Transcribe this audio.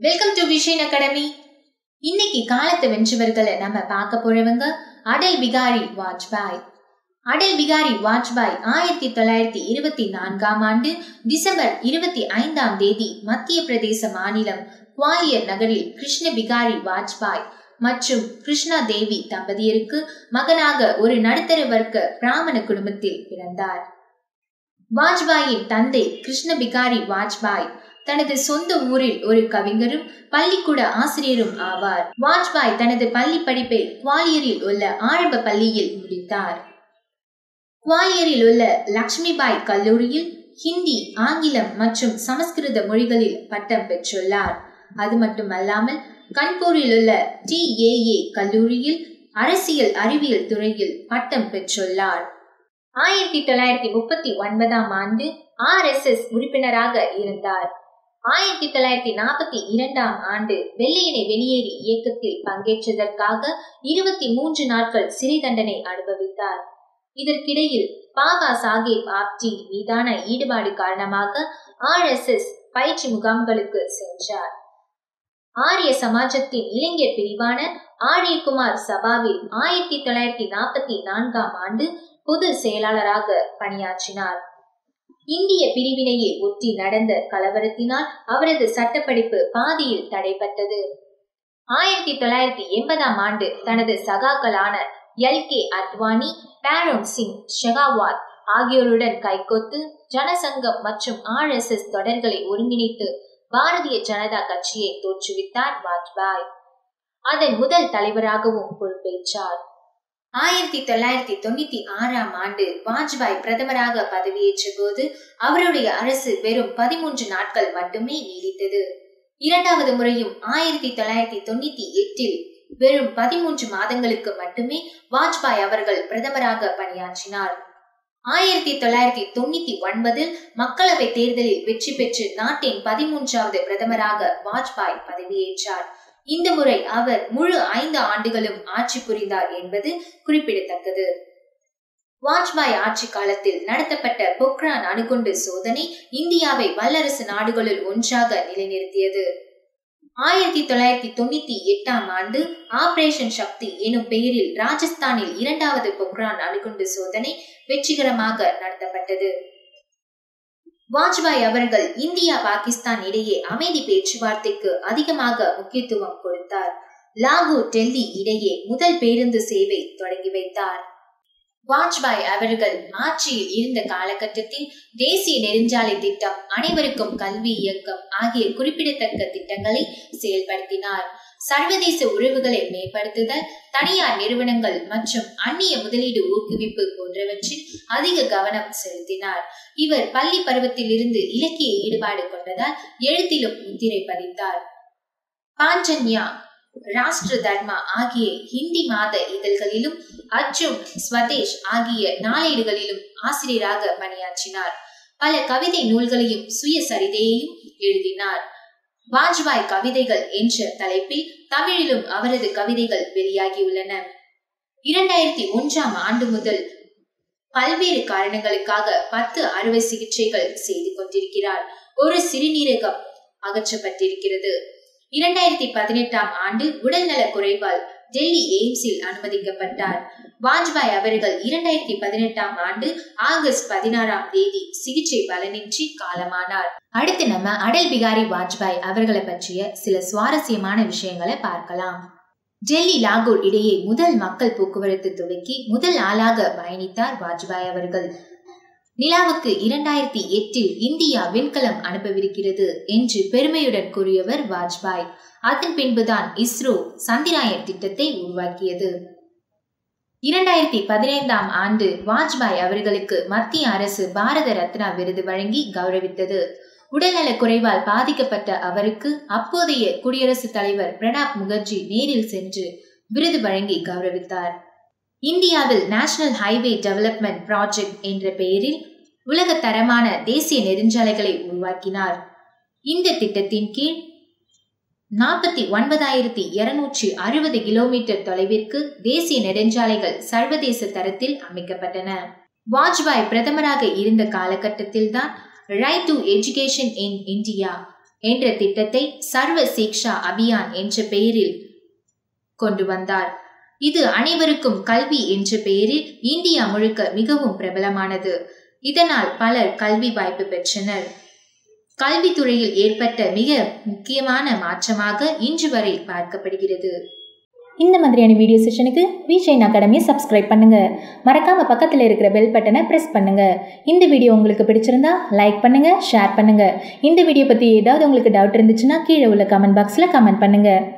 welcome to vision academy இன்னைக்கு காலத்தை வென்றவர்களை நம்ம பார்க்க போறவங்க அடல் பிகாரி வாஜ்பாய் அடல் பிகாரி வாஜ்பாய் ஆயிரத்தி தொள்ளாயிரத்தி இருபத்தி நான்காம் ஆண்டு டிசம்பர் இருபத்தி ஐந்தாம் தேதி மத்திய பிரதேச மாநிலம் குவாலியர் நகரில் கிருஷ்ண பிகாரி வாஜ்பாய் மற்றும் கிருஷ்ணா தேவி தம்பதியருக்கு மகனாக ஒரு நடுத்தர வர்க்க பிராமண குடும்பத்தில் பிறந்தார் வாஜ்பாயின் தந்தை கிருஷ்ண பிகாரி வாஜ்பாய் தனது சொந்த ஊரில் ஒரு கவிஞரும் பள்ளிக்கூட ஆசிரியரும் ஆவார் வாஜ்பாய் தனது பள்ளி படிப்பை குவாலியரில் உள்ள ஆரம்ப பள்ளியில் முடித்தார் குவாலியரில் உள்ள லக்ஷ்மிபாய் கல்லூரியில் ஹிந்தி ஆங்கிலம் மற்றும் சமஸ்கிருத மொழிகளில் பட்டம் பெற்றுள்ளார் அது மட்டுமல்லாமல் கன்பூரில் உள்ள டி ஏஏ கல்லூரியில் அரசியல் அறிவியல் துறையில் பட்டம் பெற்றுள்ளார் ஆயிரத்தி தொள்ளாயிரத்தி முப்பத்தி ஒன்பதாம் ஆண்டு ஆர் எஸ் எஸ் உறுப்பினராக இருந்தார் ஆயிரத்தி தொள்ளாயிரத்தி நாற்பத்தி இரண்டாம் ஆண்டு வெள்ளையனை வெளியேறி இயக்கத்தில் பங்கேற்றதற்காக இருபத்தி மூன்று நாட்கள் சிறை தண்டனை அனுபவித்தார் இதற்கிடையில் பாபா சாஹேப் ஆப்ஜி மீதான ஈடுபாடு காரணமாக ஆர் எஸ் எஸ் பயிற்சி முகாம்களுக்கு சென்றார் ஆரிய சமாஜத்தின் இளைஞர் பிரிவான ஆரியகுமார் சபாவில் ஆயிரத்தி தொள்ளாயிரத்தி நாற்பத்தி நான்காம் ஆண்டு பொது செயலாளராக பணியாற்றினார் இந்திய பிரிவினையை ஒட்டி நடந்த கலவரத்தினால் அவரது சட்டப்படிப்பு பாதியில் தடைப்பட்டது ஆயிரத்தி தொள்ளாயிரத்தி எண்பதாம் ஆண்டு தனது சகாக்களான எல் கே அத்வானி பேரோன் சிங் ஷெகாவாத் ஆகியோருடன் கைகோத்து ஜனசங்கம் மற்றும் ஆர் எஸ் எஸ் தொடர்களை ஒருங்கிணைத்து பாரதிய ஜனதா கட்சியை தோற்றுவித்தார் வாஜ்பாய் அதன் முதல் தலைவராகவும் பொறுப்பேற்றார் ஆயிரத்தி தொள்ளாயிரத்தி தொண்ணூத்தி ஆறாம் ஆண்டு வாஜ்பாய் பிரதமராக பதவியேற்ற போது அவருடைய அரசு வெறும் பதிமூன்று நாட்கள் மட்டுமே நீடித்தது இரண்டாவது முறையும் ஆயிரத்தி தொள்ளாயிரத்தி தொண்ணூத்தி எட்டில் வெறும் பதிமூன்று மாதங்களுக்கு மட்டுமே வாஜ்பாய் அவர்கள் பிரதமராக பணியாற்றினார் ஆயிரத்தி தொள்ளாயிரத்தி தொண்ணூத்தி ஒன்பதில் மக்களவை தேர்தலில் வெற்றி பெற்று நாட்டின் பதிமூன்றாவது பிரதமராக வாஜ்பாய் பதவியேற்றார் இந்த முறை அவர் முழு ஐந்து ஆண்டுகளும் ஆட்சி புரிந்தார் என்பது குறிப்பிடத்தக்கது வாஜ்பாய் ஆட்சி காலத்தில் நடத்தப்பட்ட பொக்ரான் அணுகுண்டு சோதனை இந்தியாவை வல்லரசு நாடுகளுள் ஒன்றாக நிலைநிறுத்தியது ஆயிரத்தி தொள்ளாயிரத்தி தொண்ணூத்தி எட்டாம் ஆண்டு ஆபரேஷன் சக்தி எனும் பெயரில் ராஜஸ்தானில் இரண்டாவது பொக்ரான் அணுகுண்டு சோதனை வெற்றிகரமாக நடத்தப்பட்டது வாஜ்பாய் அவர்கள் இந்தியா பாகிஸ்தான் இடையே அமைதி பேச்சுவார்த்தைக்கு அதிகமாக முக்கியத்துவம் கொடுத்தார் லாகூர் டெல்லி இடையே முதல் பேருந்து சேவை தொடங்கி வைத்தார் வாஜ்பாய் அவர்கள் ஆட்சியில் இருந்த காலகட்டத்தில் தேசிய நெடுஞ்சாலை திட்டம் அனைவருக்கும் கல்வி இயக்கம் ஆகிய குறிப்பிடத்தக்க திட்டங்களை செயல்படுத்தினார் சர்வதேச உறவுகளை மேம்படுத்துதல் தனியார் நிறுவனங்கள் மற்றும் அந்நிய முதலீடு ஊக்குவிப்பு போன்றவற்றில் அதிக கவனம் செலுத்தினார் இவர் பள்ளி பருவத்தில் இருந்து இலக்கிய ஈடுபாடு கொண்டதால் எழுத்திலும் முத்திரை பதித்தார் பாஞ்சன்யா ராஷ்டிர தர்மா ஆகிய ஹிந்தி மாத இதழ்களிலும் அச்சும் ஸ்வதேஷ் ஆகிய நாளேடுகளிலும் ஆசிரியராக பணியாற்றினார் பல கவிதை நூல்களையும் சுயசரிதையையும் எழுதினார் வாஜ்பாய் கவிதைகள் என்ற தலைப்பில் தமிழிலும் அவரது கவிதைகள் வெளியாகியுள்ளன இரண்டாயிரத்தி ஒன்றாம் ஆண்டு முதல் பல்வேறு காரணங்களுக்காக பத்து அறுவை சிகிச்சைகள் செய்து கொண்டிருக்கிறார் ஒரு சிறுநீரகம் அகற்றப்பட்டிருக்கிறது இரண்டாயிரத்தி பதினெட்டாம் ஆண்டு உடல்நல குறைவால் டெல்லி எய்ம்ஸில் அனுமதிக்கப்பட்டார் வாஜ்பாய் அவர்கள் இரண்டாயிரத்தி பதினெட்டாம் ஆண்டு ஆகஸ்ட் பதினாறாம் தேதி சிகிச்சை பலனின்றி காலமானார் அடுத்து நம்ம அடல் பிகாரி வாஜ்பாய் அவர்களை பற்றிய சில சுவாரஸ்யமான விஷயங்களை பார்க்கலாம் டெல்லி லாகூர் இடையே முதல் மக்கள் போக்குவரத்து துவக்கி முதல் ஆளாக பயணித்தார் வாஜ்பாய் அவர்கள் நிலாவுக்கு இரண்டாயிரத்தி எட்டில் இந்தியா விண்கலம் அனுப்பவிருக்கிறது என்று பெருமையுடன் கூறியவர் வாஜ்பாய் அதன் பின்புதான் இஸ்ரோ சந்திராயன் திட்டத்தை உருவாக்கியது இரண்டாயிரத்தி பதினைந்தாம் ஆண்டு வாஜ்பாய் அவர்களுக்கு மத்திய அரசு பாரத ரத்னா விருது வழங்கி கௌரவித்தது உடல்நல குறைவால் பாதிக்கப்பட்ட அவருக்கு அப்போதைய குடியரசுத் தலைவர் பிரணாப் முகர்ஜி நேரில் சென்று விருது வழங்கி கௌரவித்தார் இந்தியாவில் நேஷனல் ஹைவே டெவலப்மெண்ட் ப்ராஜெக்ட் என்ற பெயரில் உலக தரமான தேசிய நெடுஞ்சாலைகளை உருவாக்கினார் இந்த திட்டத்தின் கீழ் நாற்பத்தி ஒன்பதாயிரத்தி இருநூற்றி அறுபது கிலோமீட்டர் தொலைவிற்கு தேசிய நெடுஞ்சாலைகள் சர்வதேச தரத்தில் அமைக்கப்பட்டன வாஜ்பாய் பிரதமராக இருந்த காலகட்டத்தில்தான் right to education in India என்ற திட்டத்தை சர்வ சிக்ஷா அபியான் என்ற பெயரில் கொண்டு வந்தார் இது அனைவருக்கும் கல்வி என்ற பெயரில் இந்தியா முழுக்க மிகவும் பிரபலமானது இதனால் பலர் கல்வி வாய்ப்பு பெற்றனர் கல்வித்துறையில் ஏற்பட்ட மிக முக்கியமான மாற்றமாக இன்று வரை பார்க்கப்படுகிறது இந்த மாதிரியான வீடியோ செஷனுக்கு விஜயின் அகாடமியை சப்ஸ்கிரைப் பண்ணுங்க மறக்காம பக்கத்தில் இருக்கிற பெல் பட்டனை ப்ரெஸ் பண்ணுங்க இந்த வீடியோ உங்களுக்கு பிடிச்சிருந்தா லைக் பண்ணுங்க ஷேர் பண்ணுங்க இந்த வீடியோ பற்றி ஏதாவது உங்களுக்கு டவுட் இருந்துச்சுன்னா கீழே உள்ள கமெண்ட் பாக்ஸில் கமெண்ட் பண்ணுங்க